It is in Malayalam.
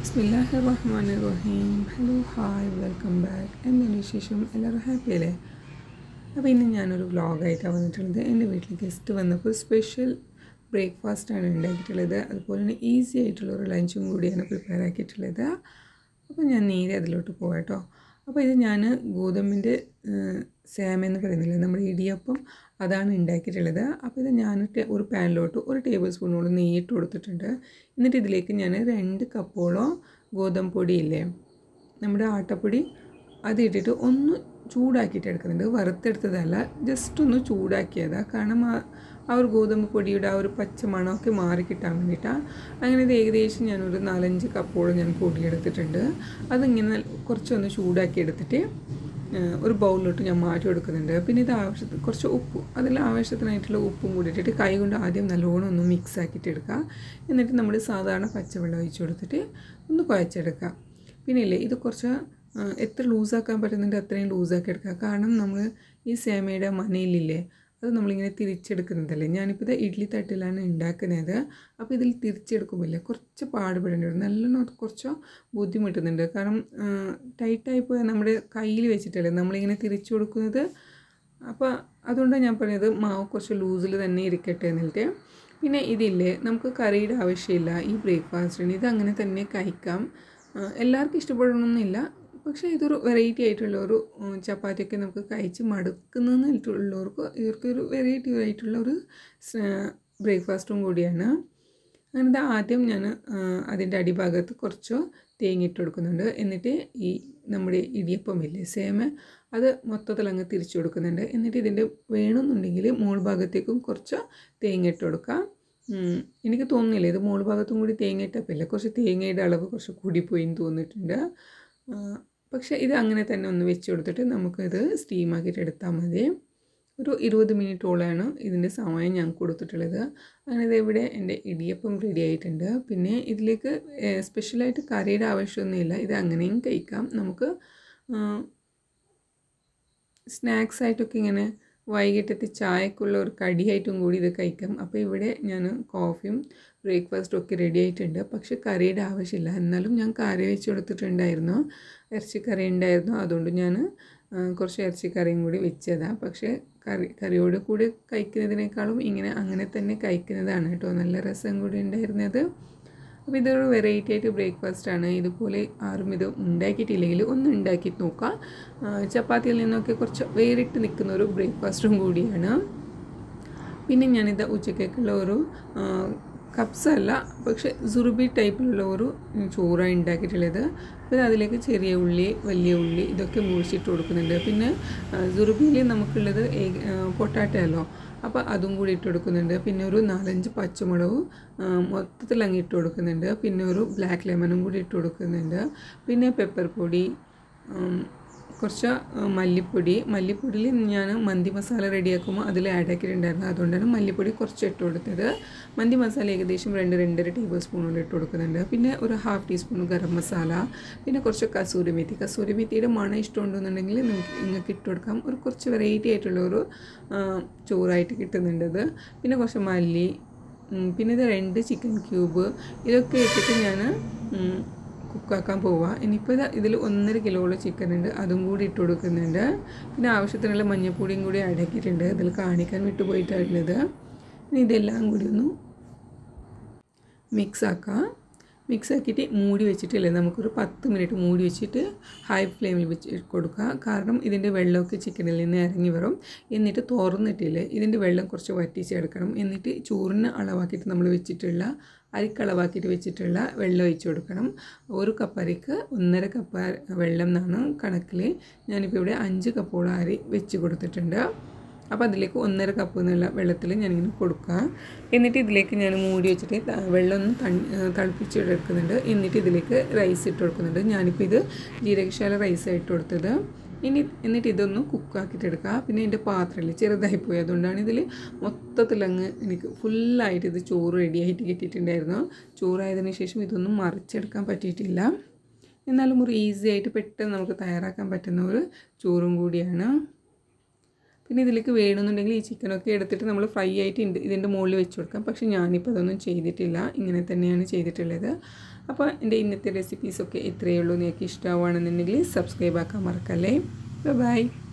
ബിസ്മില്ലാഹി റഹ്മാൻ റഹീം ഹലോ ഹായ് വെൽക്കം ബാക്ക് എന്താണ് വിശേഷം എല്ലാവരും ഹാപ്പി അല്ലേ അപ്പോൾ ഇന്ന് ഞാനൊരു വ്ളോഗായിട്ടാണ് വന്നിട്ടുള്ളത് എൻ്റെ വീട്ടിൽ ഗസ്റ്റ് വന്നപ്പോൾ സ്പെഷ്യൽ ബ്രേക്ക്ഫാസ്റ്റാണ് ഉണ്ടാക്കിയിട്ടുള്ളത് അതുപോലെ തന്നെ ഈസി ആയിട്ടുള്ള ഒരു ലഞ്ചും കൂടിയാണ് പ്രിപ്പയർ ആക്കിയിട്ടുള്ളത് അപ്പോൾ ഞാൻ നേരെ അതിലോട്ട് പോകാം കേട്ടോ അപ്പോൾ ഇത് ഞാൻ ഗോതമ്പിൻ്റെ സേമ എന്ന് പറയുന്നില്ല നമ്മുടെ ഇടിയപ്പം അതാണ് ഉണ്ടാക്കിയിട്ടുള്ളത് അപ്പോൾ ഇത് ഞാൻ ഒരു പാനിലോട്ട് ഒരു ടേബിൾ സ്പൂണോളം നെയ്യിട്ട് കൊടുത്തിട്ടുണ്ട് എന്നിട്ട് ഇതിലേക്ക് ഞാൻ രണ്ട് കപ്പോളം ഗോതമ്പ് പൊടിയില്ലേ നമ്മുടെ ആട്ടപ്പൊടി അത് ഇട്ടിട്ട് ഒന്ന് ചൂടാക്കിയിട്ട് എടുക്കുന്നുണ്ട് വറുത്തെടുത്തതല്ല ജസ്റ്റ് ഒന്ന് ചൂടാക്കിയതാണ് കാരണം ആ ആ ഒരു ഗോതമ്പ് പൊടിയുടെ ആ ഒരു പച്ച മണമൊക്കെ മാറി കിട്ടാൻ വേണ്ടിയിട്ടാണ് അങ്ങനെ ഇത് ഏകദേശം ഞാനൊരു നാലഞ്ച് കപ്പോളം ഞാൻ പൊടിയെടുത്തിട്ടുണ്ട് അതിങ്ങനെ കുറച്ചൊന്ന് ചൂടാക്കി എടുത്തിട്ട് ഒരു ബൗളിലോട്ട് ഞാൻ മാറ്റി കൊടുക്കുന്നുണ്ട് പിന്നെ ഇത് ആവശ്യത്തിന് കുറച്ച് ഉപ്പ് അതിൽ ആവശ്യത്തിനായിട്ടുള്ള ഉപ്പും കൂടി ഇട്ടിട്ട് കൈ കൊണ്ട് ആദ്യം നല്ലോണം ഒന്ന് മിക്സ് ആക്കിയിട്ട് എടുക്കുക എന്നിട്ട് നമ്മൾ സാധാരണ പച്ചവെള്ളം ഒഴിച്ച് കൊടുത്തിട്ട് ഒന്ന് കുഴച്ചെടുക്കുക പിന്നെ ഇല്ലേ ഇത് കുറച്ച് എത്ര ലൂസാക്കാൻ പറ്റുന്നുണ്ട് അത്രയും ലൂസാക്കി എടുക്കുക കാരണം നമ്മൾ ഈ സേമയുടെ മനയിലില്ലേ അത് നമ്മളിങ്ങനെ തിരിച്ചെടുക്കുന്നതല്ലേ ഞാനിപ്പോൾ ഇത് ഇഡ്ഡലി തട്ടിലാണ് ഉണ്ടാക്കുന്നത് അപ്പോൾ ഇതിൽ തിരിച്ചെടുക്കുമ്പോൾ കുറച്ച് പാടുപെടേണ്ടി വരും നല്ലോണം കുറച്ച് ബുദ്ധിമുട്ടുന്നുണ്ട് കാരണം ടൈറ്റായി പോയാൽ നമ്മുടെ കയ്യിൽ വെച്ചിട്ടല്ലേ നമ്മളിങ്ങനെ തിരിച്ചു കൊടുക്കുന്നത് അപ്പോൾ അതുകൊണ്ടാണ് ഞാൻ പറഞ്ഞത് മാവ് കുറച്ച് ലൂസിൽ തന്നെ ഇരിക്കട്ടെ എന്നിട്ട് പിന്നെ ഇതില്ലേ നമുക്ക് കറിയുടെ ആവശ്യമില്ല ഈ ബ്രേക്ക്ഫാസ്റ്റിന് ഇത് അങ്ങനെ തന്നെ കഴിക്കാം എല്ലാവർക്കും ഇഷ്ടപ്പെടണമെന്നില്ല പക്ഷേ ഇതൊരു വെറൈറ്റി ആയിട്ടുള്ള ഒരു ചപ്പാത്തിയൊക്കെ നമുക്ക് കഴിച്ച് മടുക്കുന്നുള്ളവർക്ക് ഇവർക്കൊരു വെറൈറ്റി ആയിട്ടുള്ള ഒരു ബ്രേക്ക്ഫാസ്റ്റും കൂടിയാണ് അങ്ങനത്തെ ആദ്യം ഞാൻ അതിൻ്റെ അടിഭാഗത്ത് കുറച്ച് തേങ്ങ ഇട്ട് കൊടുക്കുന്നുണ്ട് എന്നിട്ട് ഈ നമ്മുടെ ഇടിയപ്പമില്ലേ സേമ അത് മൊത്തത്തിൽ അങ്ങ് തിരിച്ചു കൊടുക്കുന്നുണ്ട് എന്നിട്ട് ഇതിൻ്റെ വേണമെന്നുണ്ടെങ്കിൽ മോൾ ഭാഗത്തേക്കും കുറച്ച് തേങ്ങ ഇട്ട് കൊടുക്കാം എനിക്ക് തോന്നുന്നില്ല ഇത് മോൾ ഭാഗത്തും കൂടി തേങ്ങ ഇട്ടപ്പില്ല കുറച്ച് തേങ്ങയുടെ അളവ് കുറച്ച് കൂടിപ്പോയി എന്ന് തോന്നിയിട്ടുണ്ട് പക്ഷേ ഇത് അങ്ങനെ തന്നെ ഒന്ന് വെച്ച് കൊടുത്തിട്ട് നമുക്കിത് സ്റ്റീമാക്കിയിട്ട് എടുത്താൽ മതി ഒരു ഇരുപത് മിനിറ്റോളമാണ് ഇതിൻ്റെ സമയം ഞാൻ കൊടുത്തിട്ടുള്ളത് അങ്ങനെ ഇത് ഇവിടെ എൻ്റെ ഇടിയപ്പം റെഡി ആയിട്ടുണ്ട് പിന്നെ ഇതിലേക്ക് സ്പെഷ്യലായിട്ട് കറിയുടെ ആവശ്യമൊന്നുമില്ല ഇത് അങ്ങനെയും കഴിക്കാം നമുക്ക് സ്നാക്സ് ആയിട്ടൊക്കെ ഇങ്ങനെ വൈകിട്ടത്തെ ചായക്കുള്ള ഒരു കടിയായിട്ടും കൂടി ഇത് കഴിക്കാം അപ്പോൾ ഇവിടെ ഞാൻ കോഫിയും ബ്രേക്ക്ഫാസ്റ്റും ഒക്കെ റെഡി ആയിട്ടുണ്ട് പക്ഷെ കറിയുടെ ആവശ്യമില്ല എന്നാലും ഞാൻ കറി വെച്ച് കൊടുത്തിട്ടുണ്ടായിരുന്നു ഇറച്ചിക്കറി ഉണ്ടായിരുന്നു അതുകൊണ്ട് ഞാൻ കുറച്ച് ഇറച്ചിക്കറിയും കൂടി വെച്ചതാണ് പക്ഷേ കറി കറിയോട് കൂടി കഴിക്കുന്നതിനേക്കാളും ഇങ്ങനെ അങ്ങനെ തന്നെ കഴിക്കുന്നതാണ് കേട്ടോ നല്ല രസം കൂടി ഉണ്ടായിരുന്നത് അപ്പോൾ ഇതൊരു വെറൈറ്റി ആയിട്ട് ബ്രേക്ക്ഫാസ്റ്റ് ആണ് ഇതുപോലെ ആരും ഇത് ഉണ്ടാക്കിയിട്ടില്ലെങ്കിൽ ഒന്ന് ഉണ്ടാക്കി നോക്കാം ചപ്പാത്തിയിൽ നിന്നൊക്കെ കുറച്ച് വേറിട്ട് നിൽക്കുന്ന ഒരു ബ്രേക്ക്ഫാസ്റ്റും കൂടിയാണ് പിന്നെ ഞാനിത് ഉച്ചക്കേക്കുള്ള ഒരു കപ്സ് അല്ല പക്ഷേ സുറുബി ടൈപ്പിലുള്ള ഒരു ചോറാണ് ഉണ്ടാക്കിയിട്ടുള്ളത് പിന്നെ അതിലേക്ക് ചെറിയ ഉള്ളി വലിയ ഉള്ളി ഇതൊക്കെ മുറിച്ചിട്ട് കൊടുക്കുന്നുണ്ട് പിന്നെ സുറുബിയിൽ നമുക്കുള്ളത് പൊട്ടാറ്റോ അല്ലോ അപ്പോൾ അതും കൂടി ഇട്ട് കൊടുക്കുന്നുണ്ട് പിന്നെ ഒരു നാലഞ്ച് പച്ചമുളകും മൊത്തത്തിൽ അങ്ങ് ഇട്ട് കൊടുക്കുന്നുണ്ട് പിന്നെ ഒരു ബ്ലാക്ക് ലെമണും കൂടി ഇട്ട് കൊടുക്കുന്നുണ്ട് പിന്നെ പെപ്പർ പൊടി കുറച്ച് മല്ലിപ്പൊടി മല്ലിപ്പൊടിയിൽ ഞാൻ മന്തി മസാല റെഡിയാക്കുമ്പോൾ അതിൽ ആഡ് ആക്കിയിട്ടുണ്ടായിരുന്നു അതുകൊണ്ടാണ് മല്ലിപ്പൊടി കുറച്ച് ഇട്ട് കൊടുത്തത് മന്തി മസാല ഏകദേശം രണ്ട് രണ്ടര ടേബിൾ സ്പൂണോളം ഇട്ട് കൊടുക്കുന്നുണ്ട് പിന്നെ ഒരു ഹാഫ് ടീസ്പൂൺ ഗരം മസാല പിന്നെ കുറച്ച് കസൂരി മെത്തി കസൂരി മെത്തിയുടെ മണം ഇഷ്ടമുണ്ടെന്നുണ്ടെങ്കിൽ നിങ്ങൾക്ക് നിങ്ങൾക്ക് ഇട്ട് കൊടുക്കാം ഒരു കുറച്ച് വെറൈറ്റി ആയിട്ടുള്ള ഒരു ചോറായിട്ട് കിട്ടുന്നുണ്ട് പിന്നെ കുറച്ച് മല്ലി പിന്നെ ഇത് രണ്ട് ചിക്കൻ ക്യൂബ് ഇതൊക്കെ ഇട്ടിട്ട് ഞാൻ കുക്കാക്കാൻ പോവുക ഇനിയിപ്പോൾ ഇത് ഇതിൽ ഒന്നര കിലോളം ചിക്കൻ ഉണ്ട് അതും കൂടി ഇട്ട് കൊടുക്കുന്നുണ്ട് പിന്നെ ആവശ്യത്തിനുള്ള മഞ്ഞൾപ്പൊടിയും കൂടി അടക്കിയിട്ടുണ്ട് ഇതിൽ കാണിക്കാൻ വിട്ടുപോയിട്ടാണുള്ളത് ഇനി ഇതെല്ലാം കൂടി ഒന്ന് മിക്സ് ആക്കാം മിക്സ് ആക്കിയിട്ട് മൂടി വെച്ചിട്ടില്ലേ നമുക്കൊരു പത്ത് മിനിറ്റ് മൂടി വെച്ചിട്ട് ഹൈ ഫ്ലെയിമിൽ വെച്ച് കൊടുക്കുക കാരണം ഇതിൻ്റെ വെള്ളമൊക്കെ ചിക്കനിൽ നിന്ന് ഇറങ്ങി വരും എന്നിട്ട് തുറന്നിട്ടില്ലേ ഇതിൻ്റെ വെള്ളം കുറച്ച് വറ്റിച്ചെടുക്കണം എന്നിട്ട് ചോറിന് അളവാക്കിയിട്ട് നമ്മൾ വെച്ചിട്ടുള്ള അരിക്കളവാക്കിയിട്ട് വെച്ചിട്ടുള്ള വെള്ളം ഒഴിച്ച് കൊടുക്കണം ഒരു കപ്പ് അരിക്ക് ഒന്നര കപ്പ് വെള്ളം എന്നാണ് കണക്കിൽ ഞാനിപ്പോൾ ഇവിടെ അഞ്ച് കപ്പോളം അരി വെച്ച് കൊടുത്തിട്ടുണ്ട് അപ്പോൾ അതിലേക്ക് ഒന്നര കപ്പ് എന്നുള്ള വെള്ളത്തിൽ ഞാനിങ്ങനെ കൊടുക്കുക എന്നിട്ട് ഇതിലേക്ക് ഞാൻ മൂടി വെച്ചിട്ട് വെള്ളം ഒന്ന് തണി തിളപ്പിച്ചെടുക്കുന്നുണ്ട് എന്നിട്ട് ഇതിലേക്ക് റൈസ് ഇട്ട് കൊടുക്കുന്നുണ്ട് ഞാനിപ്പോൾ ഇത് ജീരകശാല റൈസ് ഇട്ട് കൊടുത്തത് ഇനി എന്നിട്ട് ഇതൊന്ന് കുക്കാക്കിയിട്ട് എടുക്കുക പിന്നെ എൻ്റെ പാത്രമില്ല ചെറുതായി പോയി അതുകൊണ്ടാണ് ഇതിൽ മൊത്തത്തിൽ അങ്ങ് എനിക്ക് ഫുള്ളായിട്ട് ഇത് ചോറ് റെഡിയായിട്ട് കിട്ടിയിട്ടുണ്ടായിരുന്നു ചോറായതിനു ശേഷം ഇതൊന്നും മറിച്ചെടുക്കാൻ പറ്റിയിട്ടില്ല എന്നാലും ഒരു ഈസി ആയിട്ട് പെട്ടെന്ന് നമുക്ക് തയ്യാറാക്കാൻ പറ്റുന്ന ഒരു ചോറും കൂടിയാണ് പിന്നെ ഇതിലേക്ക് വേണമെന്നുണ്ടെങ്കിൽ ഈ ചിക്കനൊക്കെ എടുത്തിട്ട് നമ്മൾ ഫ്രൈ ആയിട്ട് ഉണ്ട് ഇതിൻ്റെ മുകളിൽ വെച്ച് കൊടുക്കാം പക്ഷേ ഞാനിപ്പോൾ അതൊന്നും ചെയ്തിട്ടില്ല ഇങ്ങനെ തന്നെയാണ് ചെയ്തിട്ടുള്ളത് അപ്പോൾ എൻ്റെ ഇന്നത്തെ റെസിപ്പീസൊക്കെ ഇത്രയേ ഉള്ളൂ നിങ്ങൾക്ക് ഇഷ്ടമാവുകയാണെന്നുണ്ടെങ്കിൽ സബ്സ്ക്രൈബ് ആക്കാൻ മറക്കല്ലേ ബൈ